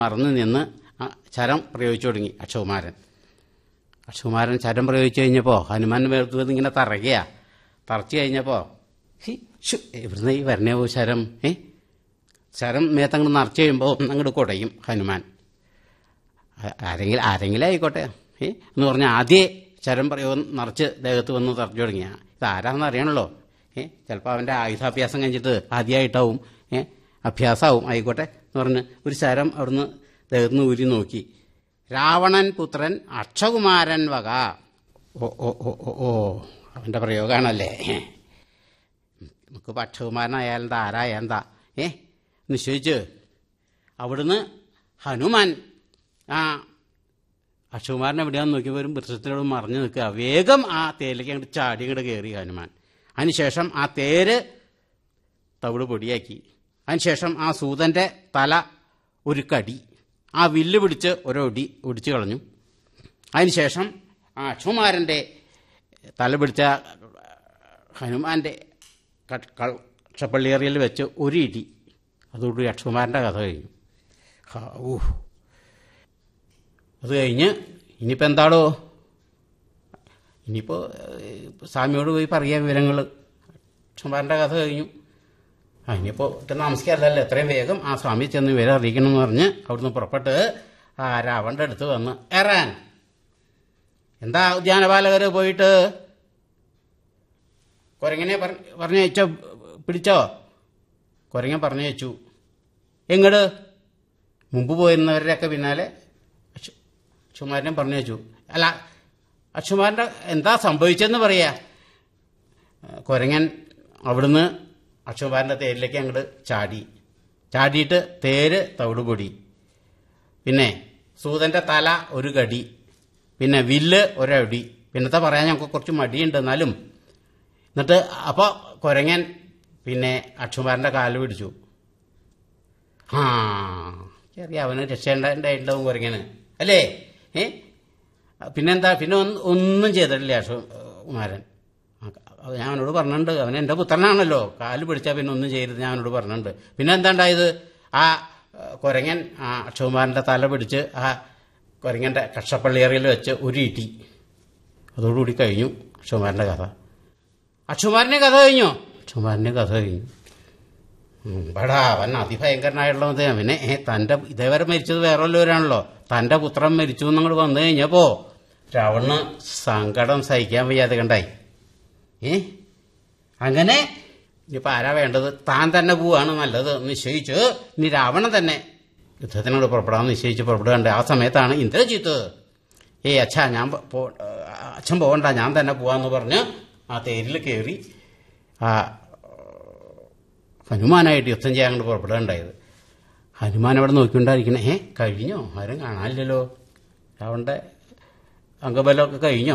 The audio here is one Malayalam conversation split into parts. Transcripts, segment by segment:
മറന്നു നിന്ന് ആ ചരം പ്രയോഗിച്ചു തുടങ്ങി അക്ഷകുമാരൻ അക്ഷകുമാരൻ ചരം പ്രയോഗിച്ചു കഴിഞ്ഞപ്പോൾ ഹനുമാൻ വേർത്ത് ഇങ്ങനെ തറയ്ക്കുക തറച്ചു കഴിഞ്ഞപ്പോൾ ഹി ഷു ഇവിടുന്ന് ഈ വരണേ പോ ശരം ഏ ശരം മേത്തങ്ങോട്ട് നിറച്ച് കഴിയുമ്പോൾ അങ്ങോട്ട് കുടയും ഹനുമാൻ ആ- ആരെങ്കിലും ആരെങ്കിലും ആയിക്കോട്ടെ ഏ എന്ന് പറഞ്ഞാൽ ആദ്യേ ശരം പ്രയോഗം നിറച്ച് ദേഹത്ത് വന്ന് തറച്ചു തുടങ്ങിയ ഇത് ആരാണെന്ന് അറിയണല്ലോ ഏ ചിലപ്പോൾ അവൻ്റെ ആയുധാഭ്യാസം കഴിഞ്ഞിട്ട് ആദ്യമായിട്ടാവും ഏ അഭ്യാസമാവും ആയിക്കോട്ടെ എന്ന് പറഞ്ഞ് ഒരു ശരം അവിടുന്ന് ദേഹത്ത് നിന്ന് ഊരി നോക്കി രാവണൻ പുത്രൻ അക്ഷകുമാരൻ വക ഓ ഓ ഓ ഓ ഓ അവൻ്റെ പ്രയോഗമാണല്ലേ നമുക്ക് പക്ഷകുമാരനായാൽ എന്താ ആരാ എന്താ ഏ നിശ്ചയിച്ച് അവിടുന്ന് ഹനുമാൻ ആ അക്ഷകുമാരൻ എവിടെയാന്ന് നോക്കിയപ്പോൾ ഒരു വൃക്ഷത്തിനോട് മറിഞ്ഞു നിൽക്കുക വേഗം ആ തേരിലേക്ക് അങ്ങോട്ട് ചാടി അങ്ങോട്ട് കയറി ഹനുമാൻ അതിനുശേഷം ആ തേര് തവിട് പൊടിയാക്കി അതിനുശേഷം ആ സൂതൻ്റെ തല ഒരു കടി ആ വില്ല് പിടിച്ച് ഒരൊടി ഒടിച്ചു കളഞ്ഞു അതിനുശേഷം ആ അക്ഷകുമാരൻ്റെ തല പിടിച്ച ഹനുമാന്റെ ക്ഷപ്പള്ളിയേറിയൽ വെച്ച് ഒരു ഇടി അതോടുകൂടി അക്ഷകുമാരൻ്റെ കഥ കഴിഞ്ഞു ഹാ, ഊ അത് കഴിഞ്ഞ് ഇനിയിപ്പോൾ എന്താടോ ഇനിയിപ്പോൾ സ്വാമിയോട് പോയി പറയാം വിവരങ്ങൾ അക്ഷകുമാരൻ്റെ കഥ കഴിഞ്ഞു ആ ഇനിയിപ്പോൾ ഒട്ടും താമസിക്കാറില്ലല്ലോ എത്രയും വേഗം ആ സ്വാമി ചെന്ന് വിവരം അറിയിക്കണം എന്ന് പറഞ്ഞ് അവിടുന്ന് പുറപ്പെട്ട് ആ രാവണൻ്റെ അടുത്ത് വന്ന് എറാൻ എന്താ ഉദ്യാനപാലകർ പോയിട്ട് കുരങ്ങനെ പറഞ്ഞു വെച്ചോ പിടിച്ചോ കുരങ്ങൻ പറഞ്ഞു വെച്ചു എങ്ങട് മുമ്പ് പോയിരുന്നവരുടെയൊക്കെ പിന്നാലെ അക്ഷു അക്ഷുമാരനെ പറഞ്ഞു വെച്ചു അല്ല അക്ഷുമാരൻ്റെ എന്താ സംഭവിച്ചതെന്ന് പറയാ കുരങ്ങൻ അവിടുന്ന് അക്ഷുമാരൻ്റെ തേരിലേക്ക് അങ്ങോട്ട് ചാടി ചാടിയിട്ട് തേര് തവിട് പൊടി പിന്നെ സൂതന്റെ തല ഒരു കടി പിന്നെ വില്ല് ഒരടി പിന്നത്തെ പറയാൻ ഞങ്ങൾക്ക് കുറച്ച് മടിയുണ്ട് എന്നാലും എന്നിട്ട് അപ്പോൾ കുരങ്ങൻ പിന്നെ അക്ഷുമാരൻ്റെ കാല് പിടിച്ചു ആ ചെറിയ അവന് രക്ഷയുണ്ടായിട്ടുണ്ടാവും കുരങ്ങന് അല്ലേ ഏ പിന്നെന്താ പിന്നെ ഒന്ന് ഒന്നും ചെയ്തിട്ടില്ല അക്ഷകുമാരൻ ആ, അത് ഞാൻ അവനോട് പറഞ്ഞിട്ടുണ്ട് അവൻ എൻ്റെ പുത്രനാണല്ലോ കാല് പിടിച്ചാൽ പിന്നെ ഒന്നും ചെയ്യരുത് ഞാൻ അവനോട് പറഞ്ഞിട്ടുണ്ട് പിന്നെ എന്താ ഉണ്ടായത് ആ ആ, കുരങ്ങൻ ആ അക്ഷകുമാരൻ്റെ തല പിടിച്ച് ആ കുരങ്ങൻ്റെ കക്ഷപ്പള്ളിയറയിൽ വെച്ച് ഒരു ഇട്ടി അതോടുകൂടി കഴിഞ്ഞു അക്ഷകുമാരൻ്റെ കഥ അക്ഷുമാരൻ്റെ കഥ കഴിഞ്ഞോ അക്ഷുമാരൻ്റെ കഥ കഴിഞ്ഞു ഉം, ബടാ അവൻ അതിഭയങ്കരനായിട്ടുള്ളത് അവനെ ഏ തൻ്റെ ഇതേവരെ മരിച്ചത് വേറെ വല്ലവരാണല്ലോ തൻ്റെ പുത്രൻ മരിച്ചു എന്നങ്ങോട്ട് വന്നു കഴിഞ്ഞപ്പോൾ രാവണന് സങ്കടം സഹിക്കാൻ വയ്യാതെ കണ്ടായി ഏ അങ്ങനെ ഇനിയിപ്പോൾ ആരാ വേണ്ടത് താൻ തന്നെ പോവാണ് നല്ലത് എന്ന് നിശ്ചയിച്ച് ഇനി രാവണൻ തന്നെ യുദ്ധത്തിനോട് പുറപ്പെടാമെന്ന് നിശ്ചയിച്ച് പുറപ്പെടുകയുണ്ട് ആ സമയത്താണ് ഇന്ദ്രജിത്ത് ഏയ് അച്ഛാ ഞാൻ പോ- പോ- അച്ഛൻ പോകണ്ട ഞാൻ തന്നെ പോവാന്ന് പറഞ്ഞ് ആ തേരിൽ കയറി ആ ഹനുമാനായിട്ട് യുദ്ധം ചെയ്യാൻ കൊണ്ട് പുറപ്പെടുകയുണ്ടായത് ഹനുമാൻ അവിടെ നോക്കിക്കൊണ്ടായിരിക്കണേ ഏ കഴിഞ്ഞോ ആരും കാണാനില്ലല്ലോ രാവണന്റെ അംഗബലമൊക്കെ കഴിഞ്ഞോ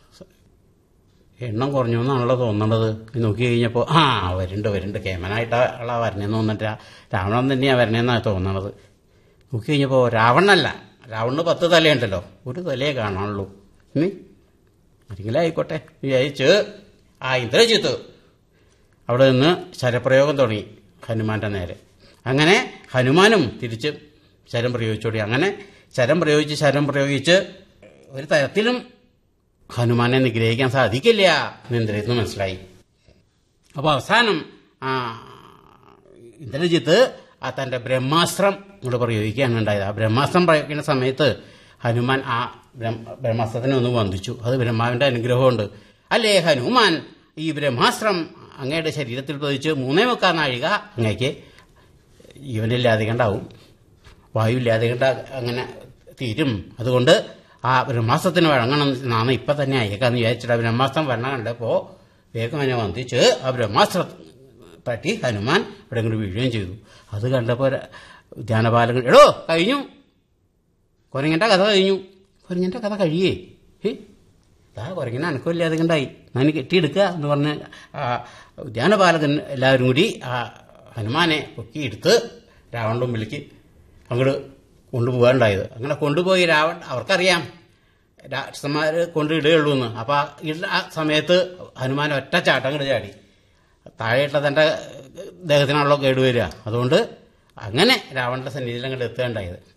എണ്ണം കുറഞ്ഞു എന്നാണല്ലോ തോന്നണത് ഇത് നോക്കി കഴിഞ്ഞപ്പോൾ ആ വരുന്നുണ്ട് വരുന്നുണ്ട് കേമനായിട്ടാണ് വരണേന്ന് തോന്നിട്ട് രാവണൻ തന്നെയാണ് വരണേന്നാണ് തോന്നണത് നോക്കി കഴിഞ്ഞപ്പോൾ രാവണനല്ല രാവണന് പത്ത് തലയുണ്ടല്ലോ ഒരു തലയെ കാണാനുള്ളൂ ഇനി ആരെങ്കിലും ആയിക്കോട്ടെ വിചാരിച്ച് ആ ഇന്ദ്രജിത്ത് അവിടെ നിന്ന് ശരപ്രയോഗം തുടങ്ങി ഹനുമാന്റെ നേരെ അങ്ങനെ ഹനുമാനും തിരിച്ച് ശരം പ്രയോഗിച്ചോടി അങ്ങനെ ശരം പ്രയോഗിച്ച് ശരം പ്രയോഗിച്ച് ഒരു തരത്തിലും ഹനുമാനെ നിഗ്രഹിക്കാൻ സാധിക്കില്ല എന്ന് ഇന്ദ്രജിത്തിന് മനസ്സിലായി അപ്പോൾ അവസാനം ആ ഇന്ദ്രജിത്ത് ആ തൻ്റെ ബ്രഹ്മാസ്ത്രം ഇങ്ങോട്ട് പ്രയോഗിക്കുകയാണ് ഉണ്ടായത് ആ ബ്രഹ്മാസ്ത്രം പ്രയോഗിക്കുന്ന സമയത്ത് ഹനുമാൻ ആ ബ്രഹ്മ- ബ്രഹ്മാസ്ത്രത്തിനെ ഒന്ന് വന്ദിച്ചു അത് ബ്രഹ്മാവിൻ്റെ അനുഗ്രഹമുണ്ട് അല്ലേ ഹനുമാൻ ഈ ബ്രഹ്മാസ്ത്രം അങ്ങയുടെ ശരീരത്തിൽ പതിച്ച് മൂന്നേ മുക്കാൽ നാഴിക അങ്ങേക്ക് ജീവനില്ലാതെ കണ്ടാവും വായു ഇല്ലാതെ കണ്ട അങ്ങനെ തീരും അതുകൊണ്ട് ആ ബ്രഹ്മാസ്ത്രത്തിന് വഴങ്ങണം എന്നാണ് ഇപ്പം തന്നെ അയക്കാന്ന് വിചാരിച്ചിട്ട് ആ ബ്രഹ്മാസ്ത്രം വരണം കണ്ടപ്പോൾ വേഗം അതിനെ വന്ദിച്ച് ആ ബ്രഹ്മാസ്ത്രം തട്ടി ഹനുമാൻ ഇവിടെ ഇങ്ങോട്ട് വീഴുകയും ചെയ്തു അത് കണ്ടപ്പോൾ ധ്യാനപാലകൻ എടോ കഴിഞ്ഞു കുരങ്ങൻ്റെ കഥ കഴിഞ്ഞു കുരങ്ങൻ്റെ കഥ കഴിയേ ഏ ആ കുരങ്ങനെ അനക്കമില്ലാതെ കണ്ടായി ഞാൻ കെട്ടിയെടുക്കുക എന്ന് പറഞ്ഞ് ആ ധ്യാനപാലകൻ എല്ലാവരും കൂടി ആ ഹനുമാനെ പൊക്കിയെടുത്ത് രാവണന്റെ മുമ്പിലേക്ക് അങ്ങോട്ട് കൊണ്ടുപോകാനുണ്ടായത് അങ്ങനെ കൊണ്ടുപോയി രാവൺ അവർക്കറിയാം രാക്ഷസന്മാർ കൊണ്ടിടുകയുള്ളൂ എന്ന് അപ്പോൾ ആ ഇട ആ സമയത്ത് ഹനുമാൻ ഒറ്റ ചാട്ടം അങ്ങോട്ട് ചാടി താഴെയുള്ള തൻ്റെ ദേഹത്തിനാണല്ലോ കേടുവരിക അതുകൊണ്ട് അങ്ങനെ രാവണന്റെ സന്നിധിയിൽ അങ്ങോട്ട് എത്തുകയുണ്ടായത്